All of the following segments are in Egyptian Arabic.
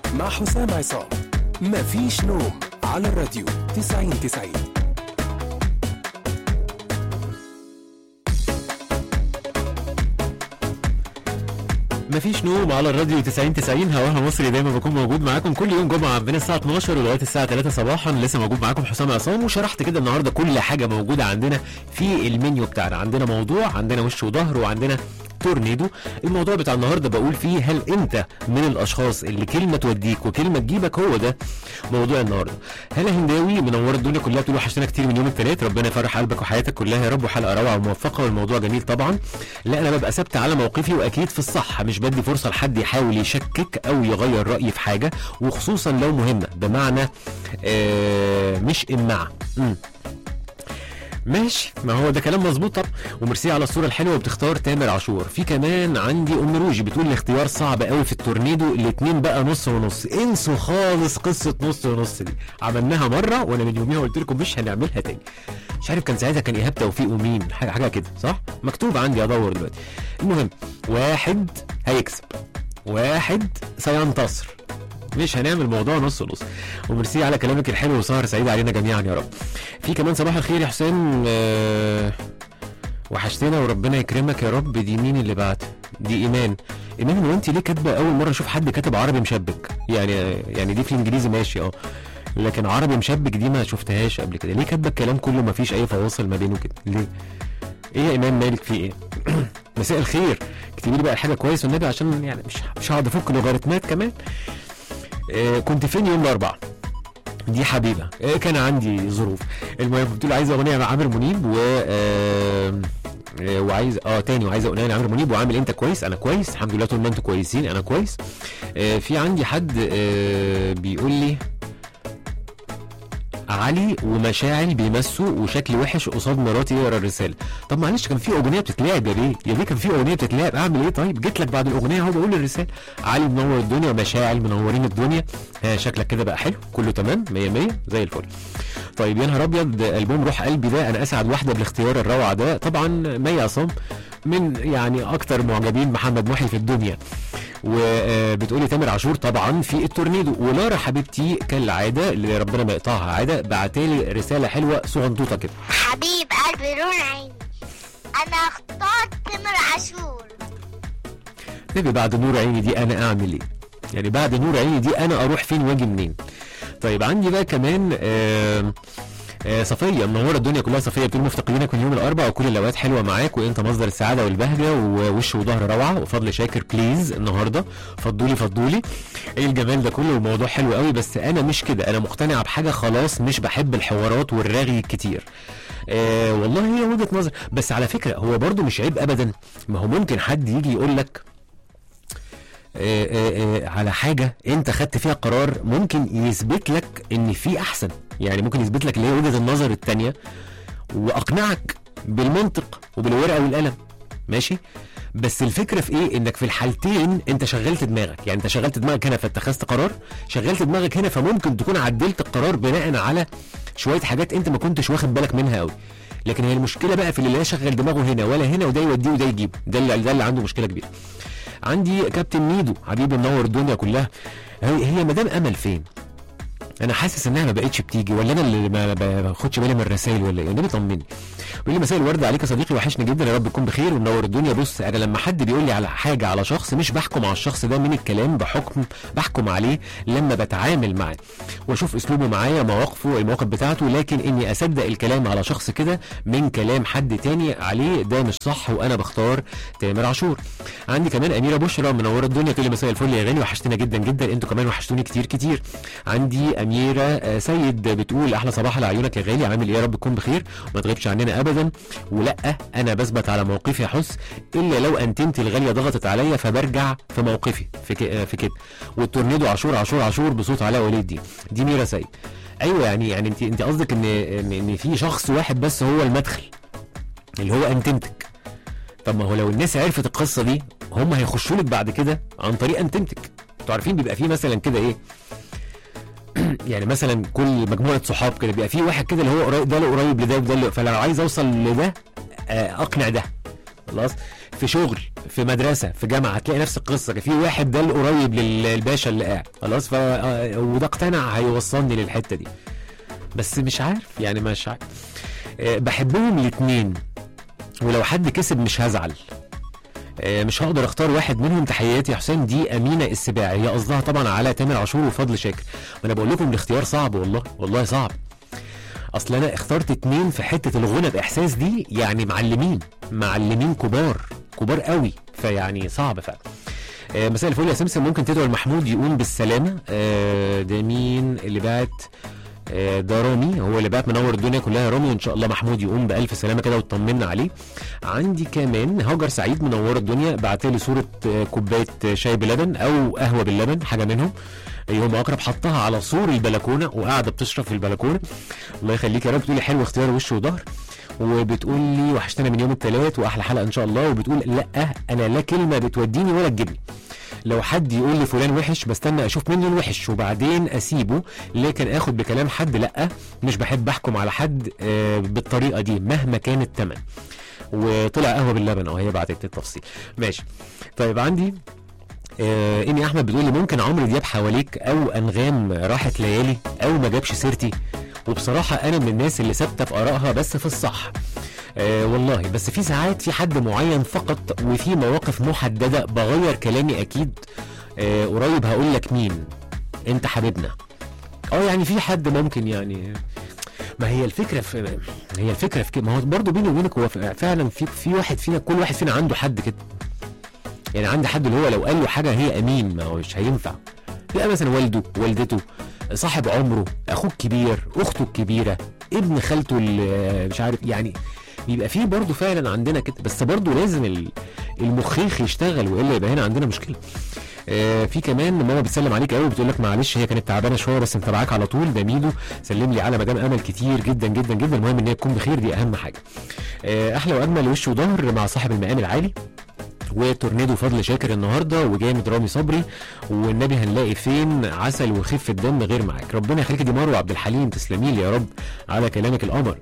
مع حسام عصام مفيش نوم على الراديو 90 90 مفيش نوم على الراديو 90 90 هواها مصري دايما بكون موجود معاكم كل يوم جمعه بين الساعه 12 ولغايه الساعه 3 صباحا لسه موجود معاكم حسام عصام وشرحت كده النهارده كل حاجه موجوده عندنا في المنيو بتاعنا عندنا موضوع عندنا وش وظهر وعندنا تورنيدو الموضوع بتاع النهارده بقول فيه هل انت من الاشخاص اللي كلمه توديك وكلمه تجيبك هو ده موضوع النهارده هلا هنداوي منوره الدنيا كلها بتقول وحشتنا كتير من يوم الثلاث ربنا يفرح قلبك وحياتك كلها يا رب وحلقه روعه وموفقه والموضوع جميل طبعا لا انا ببقى ثابت على موقفي واكيد في الصح مش بدي فرصه لحد يحاول يشكك او يغير رايي في حاجه وخصوصا لو مهمه بمعنى آه مش امعه مم. ماشي ما هو ده كلام مظبوط طب وميرسي على الصوره الحلوه وبتختار تامر عاشور في كمان عندي ام روجي بتقول الاختيار صعب قوي في التورنيدو الاثنين بقى نص ونص انسوا خالص قصه نص ونص دي عملناها مره وانا من يوميها قلت لكم مش هنعملها تاني مش عارف كان ساعتها كان ايهاب توفيق ومين حاجه حاجه كده صح مكتوب عندي ادور دلوقتي المهم واحد هيكسب واحد سينتصر مش هنعمل موضوع نص نص وميرسي على كلامك الحلو وسهر سعيد علينا جميعا يا رب في كمان صباح الخير يا حسام آه، وحشتنا وربنا يكرمك يا رب دي مين اللي بعت دي ايمان ايمان هو انت ليه كاتبه اول مره اشوف حد كاتب عربي مشبك يعني يعني دي في الانجليزي ماشي اه لكن عربي مشبك دي ما شفتهاش قبل كده ليه كاتبه الكلام كله ما فيش اي فواصل ما بينه كده ليه ايه يا ايمان مالك في ايه مساء الخير اكتبي لي بقى حاجه كويسه والنبي عشان يعني مش مش هقعد افك لوغاريتمات كمان آه، كنت فين يوم الاربعاء دي حبيبه آه، كان عندي ظروف المهم بتقول عايزه اغنيه مع عامر منيب و آه، آه، وعايز اه تاني وعايزه اغنيه لعامر منيب وعامل انت كويس انا كويس الحمد لله طول ما انتوا كويسين انا كويس آه، في عندي حد آه، بيقول لي علي ومشاعل بيمسوا وشكلي وحش قصاد مراتي يقرا الرساله طب معلش كان في اغنيه بتتلعب يا بيه يا بيه كان في اغنيه بتتلعب اعمل ايه طيب جيت لك بعد الاغنيه اهو بقول الرساله علي منور الدنيا ومشاعل منورين الدنيا ها شكلك كده بقى حلو كله تمام 100 100 زي الفل طيب يا نهار ابيض البوم روح قلبي ده انا اسعد واحده بالاختيار الروعه ده طبعا مي عصام من يعني اكتر معجبين محمد محي في الدنيا وبتقولي تامر عاشور طبعا في التورنيدو ولارا حبيبتي كالعاده اللي ربنا ما يقطعها عاده بعتالي رساله حلوه صغنطوطه كده حبيب قلبي نور عيني انا اخترت تامر عاشور نبي بعد نور عيني دي انا اعمل ايه يعني بعد نور عيني دي انا اروح فين واجي منين طيب عندي بقى كمان آه آه صفية منورة الدنيا كلها صفية بتقول مفتقدينك من يوم الأربعاء وكل الأوقات حلوة معاك وأنت مصدر السعادة والبهجة ووش وظهر روعة وفضل شاكر بليز النهاردة فضولي فضولي إيه الجمال ده كله وموضوع حلو قوي بس أنا مش كده أنا مقتنع بحاجة خلاص مش بحب الحوارات والرغي الكتير آه والله هي وجهة نظر بس على فكرة هو برضو مش عيب أبدا ما هو ممكن حد يجي يقول لك آه، آه، آه، على حاجه انت خدت فيها قرار ممكن يثبت لك ان في احسن يعني ممكن يثبت لك اللي هي وجهه النظر الثانيه واقنعك بالمنطق وبالورقه والقلم ماشي بس الفكره في ايه انك في الحالتين انت شغلت دماغك يعني انت شغلت دماغك هنا فاتخذت قرار شغلت دماغك هنا فممكن تكون عدلت القرار بناء على شويه حاجات انت ما كنتش واخد بالك منها قوي لكن هي المشكله بقى في اللي لا شغل دماغه هنا ولا هنا وده يوديه وده يجيبه ده اللي ده اللي عنده مشكله كبيره عندي كابتن ميدو حبيبي منور الدنيا كلها هي هي مدام امل فين انا حاسس انها ما بقتش بتيجي ولا انا اللي ما باخدش بالي من الرسائل ولا ايه النبي طمني بيقول لي مساء الورد عليك يا صديقي وحشني جدا يا رب تكون بخير ومنور الدنيا بص انا لما حد بيقول لي على حاجه على شخص مش بحكم على الشخص ده من الكلام بحكم بحكم عليه لما بتعامل معاه واشوف اسلوبه معايا مواقفه المواقف بتاعته لكن اني اصدق الكلام على شخص كده من كلام حد تاني عليه ده مش صح وانا بختار تامر عاشور عندي كمان اميره بشرى منوره الدنيا كل مساء الفل يا غالي وحشتنا جدا جدا انتوا كمان وحشتوني كتير كتير عندي اميره آه، سيد بتقول احلى صباح لعيونك يا غالي عامل ايه يا رب تكون بخير وما تغيبش عننا ابدا ولا انا بثبت على موقفي يا حس الا لو انتمتي الغاليه ضغطت عليا فبرجع في موقفي في ك- آه، في كده والتورنيدو عاشور عاشور عاشور بصوت علاء ولي الدين دي ميرا سيد ايوه يعني يعني انت انت قصدك ان ان ان في شخص واحد بس هو المدخل اللي هو انتمتك طب ما هو لو الناس عرفت القصه دي هم هيخشوا لك بعد كده عن طريق انتمتك انتوا عارفين بيبقى فيه مثلا كده ايه يعني مثلا كل مجموعه صحاب كده بيبقى في واحد كده اللي هو قريب ده اللي قريب لده وده اللي فلو عايز اوصل لده آه، اقنع ده خلاص في شغل في مدرسه في جامعه هتلاقي نفس القصه في واحد ده القريب لل- للباشا اللي قاعد خلاص ف آه، وده اقتنع هيوصلني للحته دي بس مش عارف يعني مش عارف آه، بحبهم الاثنين ولو حد كسب مش هزعل آه، مش هقدر اختار واحد منهم تحياتي يا حسام دي امينه السباعي هي قصدها طبعا على تامر عاشور وفضل شاكر ما انا بقول لكم الاختيار صعب والله والله صعب اصل انا اخترت اتنين في حته الغنى باحساس دي يعني معلمين معلمين كبار كبار قوي فيعني صعب فعلا آه، مساء الفل يا سمسم ممكن تدعو لمحمود يقوم بالسلامه آه، ده مين اللي بعت آه، ده رامي هو اللي بعت منور الدنيا كلها يا رامي وان شاء الله محمود يقوم بالف سلامه كده وتطمنا عليه عندي كمان هاجر سعيد منور الدنيا بعت لي صوره آه، كوبايه شاي بلبن او قهوه باللبن حاجه منهم يوم اقرب حطها على سور البلكونه وقاعده بتشرب في البلكونه الله يخليك يا رب بتقولي حلو اختيار وش وظهر وبتقول لي وحشتنا من يوم الثلاث واحلى حلقه ان شاء الله وبتقول لا انا لا كلمه بتوديني ولا تجيبني لو حد يقول لي فلان وحش بستنى اشوف منه الوحش وبعدين اسيبه لكن اخد بكلام حد لا مش بحب احكم على حد آه، بالطريقه دي مهما كان الثمن وطلع قهوه باللبن اه هي بعتت التفصيل ماشي طيب عندي آه اني احمد بتقول لي ممكن عمرو دياب حواليك او انغام راحت ليالي او ما جابش سيرتي وبصراحه انا من الناس اللي ثابته في ارائها بس في الصح آه والله بس في ساعات في حد معين فقط وفي مواقف محدده بغير كلامي اكيد آه قريب هقول لك مين انت حبيبنا اه يعني في حد ممكن يعني ما هي الفكره في هي الفكره في كده ما هو برضه بيني وبينك هو فعلا في في واحد فينا كل واحد فينا عنده حد كده يعني عندي حد اللي هو لو قال له حاجه هي امين ما هو مش هينفع لا مثلا والده والدته صاحب عمره اخوه الكبير اخته الكبيره ابن خالته اللي مش عارف يعني بيبقى فيه برضه فعلا عندنا كده بس برضه لازم ال- المخيخ يشتغل والا يبقى هنا عندنا مشكله آه في كمان ماما بتسلم عليك قوي بتقول لك معلش هي كانت تعبانه شويه بس متابعاك على طول ده ميدو سلم لي على مدام امل كتير جدا جدا جدا المهم ان هي تكون بخير دي اهم حاجه آه احلى واجمل وش وظهر مع صاحب المقام العالي وتورنيدو فضل شاكر النهارده وجامد رامي صبري والنبي هنلاقي فين عسل وخفه دم غير معاك ربنا يخليك دي مروه عبد الحليم تسلمي لي يا رب على كلامك القمر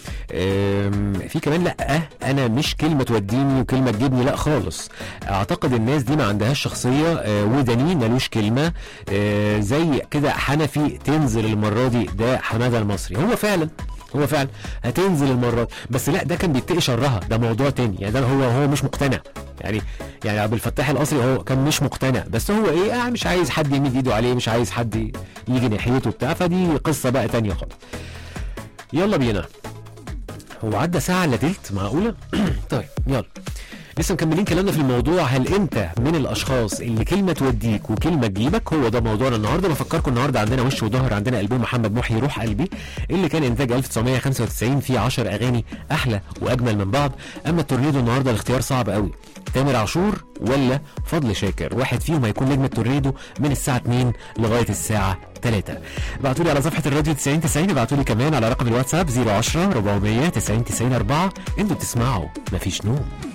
أم، في كمان لا انا مش كلمه توديني وكلمه تجيبني لا خالص اعتقد الناس دي ما عندهاش شخصيه آه، ودني ملوش كلمه آه، زي كده حنفي تنزل المره دي ده حماده المصري هو فعلا هو فعلا هتنزل المره دي بس لا ده كان بيتقي شرها ده موضوع تاني يعني ده هو هو مش مقتنع يعني يعني عبد الفتاح القصري هو كان مش مقتنع بس هو ايه آه مش عايز حد يمد ايده عليه مش عايز حد يجي ناحيته بتاع فدي قصه بقى تانية خالص يلا بينا هو عدى ساعة الا تلت معقولة؟ طيب يلا لسه مكملين كلامنا في الموضوع هل انت من الاشخاص اللي كلمه توديك وكلمه تجيبك هو ده موضوعنا النهارده بفكركم النهارده عندنا وش وظهر عندنا البوم محمد محي روح قلبي اللي كان انتاج 1995 فيه 10 اغاني احلى واجمل من بعض اما التورنيدو النهارده الاختيار صعب قوي تامر عاشور ولا فضل شاكر واحد فيهم هيكون نجم التورنيدو من الساعه 2 لغايه الساعه 3 ابعتوا لي على صفحه الراديو 90 90 ابعتوا لي كمان على رقم الواتساب 010 400 90 90 4 انتوا بتسمعوا مفيش نوم